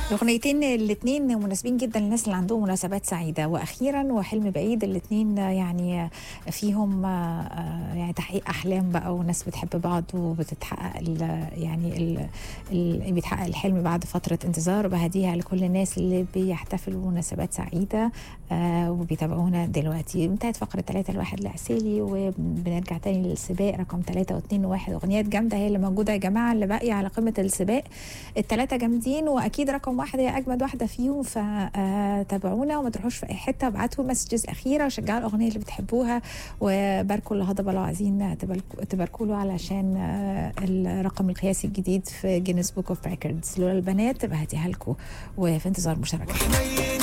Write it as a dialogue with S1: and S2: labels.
S1: الاغنيتين الاثنين مناسبين جدا للناس اللي عندهم مناسبات سعيده واخيرا وحلم بعيد الاثنين يعني فيهم آه، يعني تحقيق احلام بقى وناس بتحب بعض وبتتحقق ال يعني ال ال بيتحقق الحلم بعد فتره انتظار بهديها لكل الناس اللي بيحتفلوا بمناسبات سعيده آه، وبيتابعونا دلوقتي انتهت فقره 3 الواحد لعسيلي وبنرجع تاني للسباق رقم 3 و2 و1 اغنيات جامده هي اللي موجوده يا جماعه اللي باقيه على قمه السباق الثلاثه جامدين واكيد رقم واحد هي اجمد واحده فيهم فتابعونا وما تروحوش في اي حته وابعتوا مسجز اخيره وشجعوا الاغنيه اللي بتحبوها وباركوا الهضبه لو عايزين تباركوا- تباركوا له علشان آه، الرقم القياسي الجديد في جينيس بوك اوف ريكوردز لولا البنات بهديها لكم وفي انتظار مشاركه